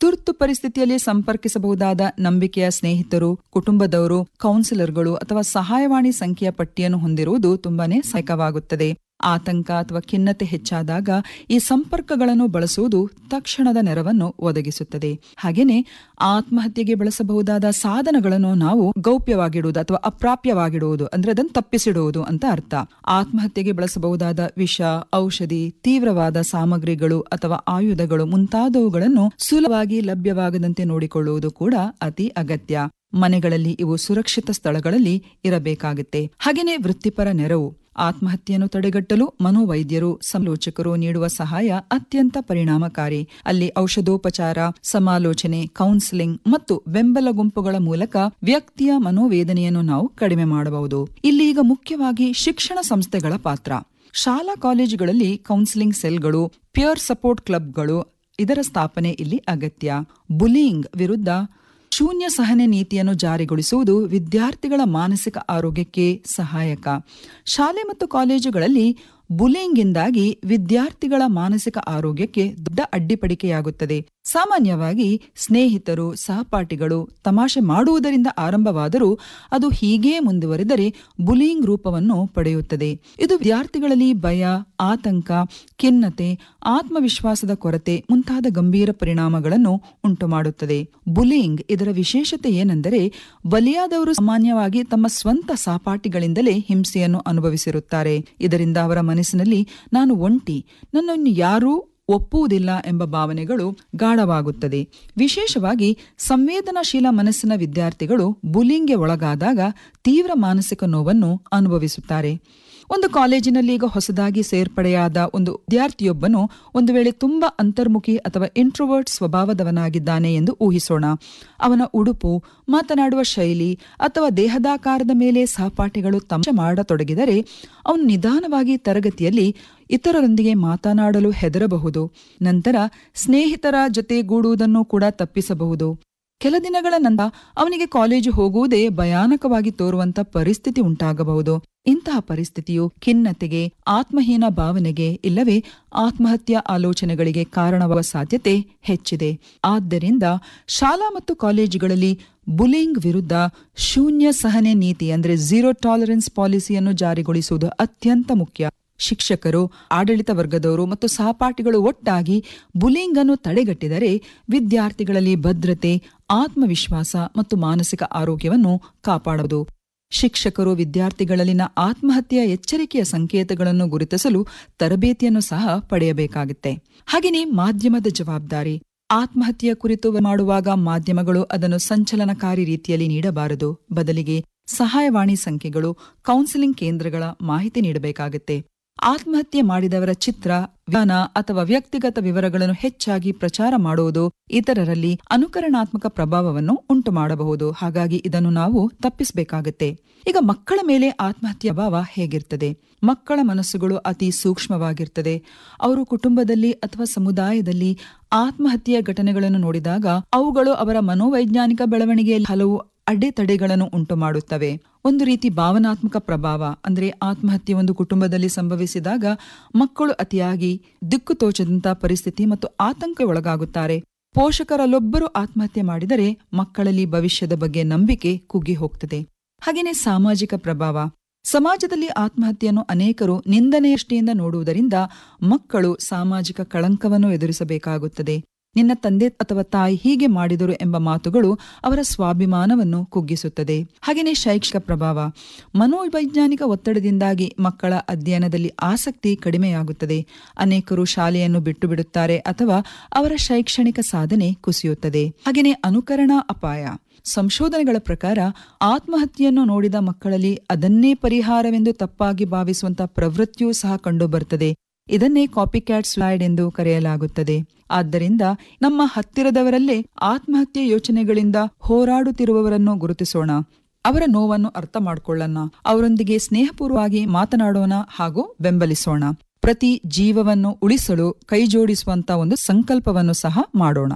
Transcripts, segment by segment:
ತುರ್ತು ಪರಿಸ್ಥಿತಿಯಲ್ಲಿ ಸಂಪರ್ಕಿಸಬಹುದಾದ ನಂಬಿಕೆಯ ಸ್ನೇಹಿತರು ಕುಟುಂಬದವರು ಕೌನ್ಸಿಲರ್ಗಳು ಅಥವಾ ಸಹಾಯವಾಣಿ ಸಂಖ್ಯೆಯ ಪಟ್ಟಿಯನ್ನು ಹೊಂದಿರುವುದು ತುಂಬಾನೇ ಸಹಾಯಕವಾಗುತ್ತದೆ ಆತಂಕ ಅಥವಾ ಖಿನ್ನತೆ ಹೆಚ್ಚಾದಾಗ ಈ ಸಂಪರ್ಕಗಳನ್ನು ಬಳಸುವುದು ತಕ್ಷಣದ ನೆರವನ್ನು ಒದಗಿಸುತ್ತದೆ ಹಾಗೇನೆ ಆತ್ಮಹತ್ಯೆಗೆ ಬಳಸಬಹುದಾದ ಸಾಧನಗಳನ್ನು ನಾವು ಗೌಪ್ಯವಾಗಿಡುವುದು ಅಥವಾ ಅಪ್ರಾಪ್ಯವಾಗಿಡುವುದು ಅಂದ್ರೆ ಅದನ್ನು ತಪ್ಪಿಸಿಡುವುದು ಅಂತ ಅರ್ಥ ಆತ್ಮಹತ್ಯೆಗೆ ಬಳಸಬಹುದಾದ ವಿಷ ಔಷಧಿ ತೀವ್ರವಾದ ಸಾಮಗ್ರಿಗಳು ಅಥವಾ ಆಯುಧಗಳು ಮುಂತಾದವುಗಳನ್ನು ಸುಲಭವಾಗಿ ಲಭ್ಯವಾಗದಂತೆ ನೋಡಿಕೊಳ್ಳುವುದು ಕೂಡ ಅತಿ ಅಗತ್ಯ ಮನೆಗಳಲ್ಲಿ ಇವು ಸುರಕ್ಷಿತ ಸ್ಥಳಗಳಲ್ಲಿ ಇರಬೇಕಾಗುತ್ತೆ ಹಾಗೇನೆ ವೃತ್ತಿಪರ ನೆರವು ಆತ್ಮಹತ್ಯೆಯನ್ನು ತಡೆಗಟ್ಟಲು ಮನೋವೈದ್ಯರು ಸಮಾಲೋಚಕರು ನೀಡುವ ಸಹಾಯ ಅತ್ಯಂತ ಪರಿಣಾಮಕಾರಿ ಅಲ್ಲಿ ಔಷಧೋಪಚಾರ ಸಮಾಲೋಚನೆ ಕೌನ್ಸಿಲಿಂಗ್ ಮತ್ತು ಬೆಂಬಲ ಗುಂಪುಗಳ ಮೂಲಕ ವ್ಯಕ್ತಿಯ ಮನೋವೇದನೆಯನ್ನು ನಾವು ಕಡಿಮೆ ಮಾಡಬಹುದು ಇಲ್ಲಿ ಈಗ ಮುಖ್ಯವಾಗಿ ಶಿಕ್ಷಣ ಸಂಸ್ಥೆಗಳ ಪಾತ್ರ ಶಾಲಾ ಕಾಲೇಜುಗಳಲ್ಲಿ ಕೌನ್ಸಿಲಿಂಗ್ ಸೆಲ್ಗಳು ಪಿಯರ್ ಸಪೋರ್ಟ್ ಕ್ಲಬ್ಗಳು ಇದರ ಸ್ಥಾಪನೆ ಇಲ್ಲಿ ಅಗತ್ಯ ಬುಲಿಂಗ್ ವಿರುದ್ಧ ಶೂನ್ಯ ಸಹನೆ ನೀತಿಯನ್ನು ಜಾರಿಗೊಳಿಸುವುದು ವಿದ್ಯಾರ್ಥಿಗಳ ಮಾನಸಿಕ ಆರೋಗ್ಯಕ್ಕೆ ಸಹಾಯಕ ಶಾಲೆ ಮತ್ತು ಕಾಲೇಜುಗಳಲ್ಲಿ ಬುಲಿಂಗ್ನಿಂದಾಗಿ ವಿದ್ಯಾರ್ಥಿಗಳ ಮಾನಸಿಕ ಆರೋಗ್ಯಕ್ಕೆ ದೊಡ್ಡ ಅಡ್ಡಿಪಡಿಕೆಯಾಗುತ್ತದೆ ಸಾಮಾನ್ಯವಾಗಿ ಸ್ನೇಹಿತರು ಸಹಪಾಠಿಗಳು ತಮಾಷೆ ಮಾಡುವುದರಿಂದ ಆರಂಭವಾದರೂ ಅದು ಹೀಗೇ ಮುಂದುವರೆದರೆ ಬುಲಿಂಗ್ ರೂಪವನ್ನು ಪಡೆಯುತ್ತದೆ ಇದು ವಿದ್ಯಾರ್ಥಿಗಳಲ್ಲಿ ಭಯ ಆತಂಕ ಖಿನ್ನತೆ ಆತ್ಮವಿಶ್ವಾಸದ ಕೊರತೆ ಮುಂತಾದ ಗಂಭೀರ ಪರಿಣಾಮಗಳನ್ನು ಉಂಟುಮಾಡುತ್ತದೆ ಬುಲಿಂಗ್ ಇದರ ವಿಶೇಷತೆ ಏನೆಂದರೆ ಬಲಿಯಾದವರು ಸಾಮಾನ್ಯವಾಗಿ ತಮ್ಮ ಸ್ವಂತ ಸಹಪಾಠಿಗಳಿಂದಲೇ ಹಿಂಸೆಯನ್ನು ಅನುಭವಿಸಿರುತ್ತಾರೆ ಇದರಿಂದ ಅವರ ಮನಸ್ಸಿನಲ್ಲಿ ನಾನು ಒಂಟಿ ನನ್ನನ್ನು ಯಾರೂ ಒಪ್ಪುವುದಿಲ್ಲ ಎಂಬ ಭಾವನೆಗಳು ಗಾಢವಾಗುತ್ತದೆ ವಿಶೇಷವಾಗಿ ಸಂವೇದನಾಶೀಲ ಮನಸ್ಸಿನ ವಿದ್ಯಾರ್ಥಿಗಳು ಬುಲಿಂಗ್ಗೆ ಒಳಗಾದಾಗ ತೀವ್ರ ಮಾನಸಿಕ ನೋವನ್ನು ಅನುಭವಿಸುತ್ತಾರೆ ಒಂದು ಕಾಲೇಜಿನಲ್ಲಿ ಈಗ ಹೊಸದಾಗಿ ಸೇರ್ಪಡೆಯಾದ ಒಂದು ವಿದ್ಯಾರ್ಥಿಯೊಬ್ಬನು ಒಂದು ವೇಳೆ ತುಂಬಾ ಅಂತರ್ಮುಖಿ ಅಥವಾ ಇಂಟ್ರೋವರ್ಟ್ ಸ್ವಭಾವದವನಾಗಿದ್ದಾನೆ ಎಂದು ಊಹಿಸೋಣ ಅವನ ಉಡುಪು ಮಾತನಾಡುವ ಶೈಲಿ ಅಥವಾ ದೇಹದಾಕಾರದ ಮೇಲೆ ಸಹಪಾಠಿಗಳು ತಮಾಷೆ ಮಾಡತೊಡಗಿದರೆ ಅವನು ನಿಧಾನವಾಗಿ ತರಗತಿಯಲ್ಲಿ ಇತರರೊಂದಿಗೆ ಮಾತನಾಡಲು ಹೆದರಬಹುದು ನಂತರ ಸ್ನೇಹಿತರ ಜೊತೆ ಗೂಡುವುದನ್ನು ಕೂಡ ತಪ್ಪಿಸಬಹುದು ಕೆಲ ದಿನಗಳ ನಂತರ ಅವನಿಗೆ ಕಾಲೇಜು ಹೋಗುವುದೇ ಭಯಾನಕವಾಗಿ ತೋರುವಂತ ಪರಿಸ್ಥಿತಿ ಉಂಟಾಗಬಹುದು ಇಂತಹ ಪರಿಸ್ಥಿತಿಯು ಖಿನ್ನತೆಗೆ ಆತ್ಮಹೀನ ಭಾವನೆಗೆ ಇಲ್ಲವೇ ಆತ್ಮಹತ್ಯಾ ಆಲೋಚನೆಗಳಿಗೆ ಕಾರಣವಾಗುವ ಸಾಧ್ಯತೆ ಹೆಚ್ಚಿದೆ ಆದ್ದರಿಂದ ಶಾಲಾ ಮತ್ತು ಕಾಲೇಜುಗಳಲ್ಲಿ ಬುಲಿಂಗ್ ವಿರುದ್ಧ ಶೂನ್ಯ ಸಹನೆ ನೀತಿ ಅಂದ್ರೆ ಝೀರೋ ಟಾಲರೆನ್ಸ್ ಪಾಲಿಸಿಯನ್ನು ಜಾರಿಗೊಳಿಸುವುದು ಅತ್ಯಂತ ಮುಖ್ಯ ಶಿಕ್ಷಕರು ಆಡಳಿತ ವರ್ಗದವರು ಮತ್ತು ಸಹಪಾಠಿಗಳು ಒಟ್ಟಾಗಿ ಬುಲಿಂಗ್ ಅನ್ನು ತಡೆಗಟ್ಟಿದರೆ ವಿದ್ಯಾರ್ಥಿಗಳಲ್ಲಿ ಭದ್ರತೆ ಆತ್ಮವಿಶ್ವಾಸ ಮತ್ತು ಮಾನಸಿಕ ಆರೋಗ್ಯವನ್ನು ಕಾಪಾಡುವುದು ಶಿಕ್ಷಕರು ವಿದ್ಯಾರ್ಥಿಗಳಲ್ಲಿನ ಆತ್ಮಹತ್ಯೆಯ ಎಚ್ಚರಿಕೆಯ ಸಂಕೇತಗಳನ್ನು ಗುರುತಿಸಲು ತರಬೇತಿಯನ್ನು ಸಹ ಪಡೆಯಬೇಕಾಗುತ್ತೆ ಹಾಗೆಯೇ ಮಾಧ್ಯಮದ ಜವಾಬ್ದಾರಿ ಆತ್ಮಹತ್ಯೆಯ ಕುರಿತು ಮಾಡುವಾಗ ಮಾಧ್ಯಮಗಳು ಅದನ್ನು ಸಂಚಲನಕಾರಿ ರೀತಿಯಲ್ಲಿ ನೀಡಬಾರದು ಬದಲಿಗೆ ಸಹಾಯವಾಣಿ ಸಂಖ್ಯೆಗಳು ಕೌನ್ಸಿಲಿಂಗ್ ಕೇಂದ್ರಗಳ ಮಾಹಿತಿ ನೀಡಬೇಕಾಗುತ್ತೆ ಆತ್ಮಹತ್ಯೆ ಮಾಡಿದವರ ಚಿತ್ರ ವ್ಯಾನ ಅಥವಾ ವ್ಯಕ್ತಿಗತ ವಿವರಗಳನ್ನು ಹೆಚ್ಚಾಗಿ ಪ್ರಚಾರ ಮಾಡುವುದು ಇತರರಲ್ಲಿ ಅನುಕರಣಾತ್ಮಕ ಪ್ರಭಾವವನ್ನು ಉಂಟು ಮಾಡಬಹುದು ಹಾಗಾಗಿ ಇದನ್ನು ನಾವು ತಪ್ಪಿಸಬೇಕಾಗುತ್ತೆ ಈಗ ಮಕ್ಕಳ ಮೇಲೆ ಆತ್ಮಹತ್ಯೆ ಭಾವ ಹೇಗಿರ್ತದೆ ಮಕ್ಕಳ ಮನಸ್ಸುಗಳು ಅತಿ ಸೂಕ್ಷ್ಮವಾಗಿರ್ತದೆ ಅವರು ಕುಟುಂಬದಲ್ಲಿ ಅಥವಾ ಸಮುದಾಯದಲ್ಲಿ ಆತ್ಮಹತ್ಯೆಯ ಘಟನೆಗಳನ್ನು ನೋಡಿದಾಗ ಅವುಗಳು ಅವರ ಮನೋವೈಜ್ಞಾನಿಕ ಬೆಳವಣಿಗೆಯಲ್ಲಿ ಹಲವು ಅಡೆತಡೆಗಳನ್ನು ಉಂಟು ಮಾಡುತ್ತವೆ ಒಂದು ರೀತಿ ಭಾವನಾತ್ಮಕ ಪ್ರಭಾವ ಅಂದ್ರೆ ಆತ್ಮಹತ್ಯೆ ಒಂದು ಕುಟುಂಬದಲ್ಲಿ ಸಂಭವಿಸಿದಾಗ ಮಕ್ಕಳು ಅತಿಯಾಗಿ ದಿಕ್ಕು ತೋಚದಂತ ಪರಿಸ್ಥಿತಿ ಮತ್ತು ಆತಂಕ ಒಳಗಾಗುತ್ತಾರೆ ಪೋಷಕರಲ್ಲೊಬ್ಬರು ಆತ್ಮಹತ್ಯೆ ಮಾಡಿದರೆ ಮಕ್ಕಳಲ್ಲಿ ಭವಿಷ್ಯದ ಬಗ್ಗೆ ನಂಬಿಕೆ ಕುಗ್ಗಿ ಹೋಗ್ತದೆ ಹಾಗೇನೆ ಸಾಮಾಜಿಕ ಪ್ರಭಾವ ಸಮಾಜದಲ್ಲಿ ಆತ್ಮಹತ್ಯೆಯನ್ನು ಅನೇಕರು ನಿಂದನೆಯಷ್ಟಿಯಿಂದ ನೋಡುವುದರಿಂದ ಮಕ್ಕಳು ಸಾಮಾಜಿಕ ಕಳಂಕವನ್ನು ಎದುರಿಸಬೇಕಾಗುತ್ತದೆ ನಿನ್ನ ತಂದೆ ಅಥವಾ ತಾಯಿ ಹೀಗೆ ಮಾಡಿದರು ಎಂಬ ಮಾತುಗಳು ಅವರ ಸ್ವಾಭಿಮಾನವನ್ನು ಕುಗ್ಗಿಸುತ್ತದೆ ಹಾಗೆಯೇ ಶೈಕ್ಷಿಕ ಪ್ರಭಾವ ಮನೋವೈಜ್ಞಾನಿಕ ಒತ್ತಡದಿಂದಾಗಿ ಮಕ್ಕಳ ಅಧ್ಯಯನದಲ್ಲಿ ಆಸಕ್ತಿ ಕಡಿಮೆಯಾಗುತ್ತದೆ ಅನೇಕರು ಶಾಲೆಯನ್ನು ಬಿಟ್ಟು ಬಿಡುತ್ತಾರೆ ಅಥವಾ ಅವರ ಶೈಕ್ಷಣಿಕ ಸಾಧನೆ ಕುಸಿಯುತ್ತದೆ ಹಾಗೆಯೇ ಅನುಕರಣಾ ಅಪಾಯ ಸಂಶೋಧನೆಗಳ ಪ್ರಕಾರ ಆತ್ಮಹತ್ಯೆಯನ್ನು ನೋಡಿದ ಮಕ್ಕಳಲ್ಲಿ ಅದನ್ನೇ ಪರಿಹಾರವೆಂದು ತಪ್ಪಾಗಿ ಭಾವಿಸುವಂತ ಪ್ರವೃತ್ತಿಯೂ ಸಹ ಕಂಡುಬರುತ್ತದೆ ಇದನ್ನೇ ಕಾಪಿ ಕ್ಯಾಟ್ ಸ್ಲೈಡ್ ಎಂದು ಕರೆಯಲಾಗುತ್ತದೆ ಆದ್ದರಿಂದ ನಮ್ಮ ಹತ್ತಿರದವರಲ್ಲೇ ಆತ್ಮಹತ್ಯೆ ಯೋಚನೆಗಳಿಂದ ಹೋರಾಡುತ್ತಿರುವವರನ್ನು ಗುರುತಿಸೋಣ ಅವರ ನೋವನ್ನು ಅರ್ಥ ಮಾಡಿಕೊಳ್ಳೋಣ ಅವರೊಂದಿಗೆ ಸ್ನೇಹಪೂರ್ವವಾಗಿ ಮಾತನಾಡೋಣ ಹಾಗೂ ಬೆಂಬಲಿಸೋಣ ಪ್ರತಿ ಜೀವವನ್ನು ಉಳಿಸಲು ಕೈಜೋಡಿಸುವಂತ ಒಂದು ಸಂಕಲ್ಪವನ್ನು ಸಹ ಮಾಡೋಣ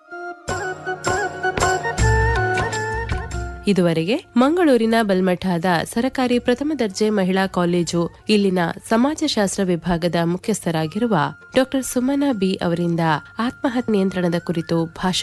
ಇದುವರೆಗೆ ಮಂಗಳೂರಿನ ಬಲ್ಮಠಾದ ಸರಕಾರಿ ಪ್ರಥಮ ದರ್ಜೆ ಮಹಿಳಾ ಕಾಲೇಜು ಇಲ್ಲಿನ ಸಮಾಜಶಾಸ್ತ್ರ ವಿಭಾಗದ ಮುಖ್ಯಸ್ಥರಾಗಿರುವ ಡಾಕ್ಟರ್ ಸುಮನಾ ಬಿ ಅವರಿಂದ ಆತ್ಮಹತ್ಯೆ ನಿಯಂತ್ರಣದ ಕುರಿತು ಭಾಷಣ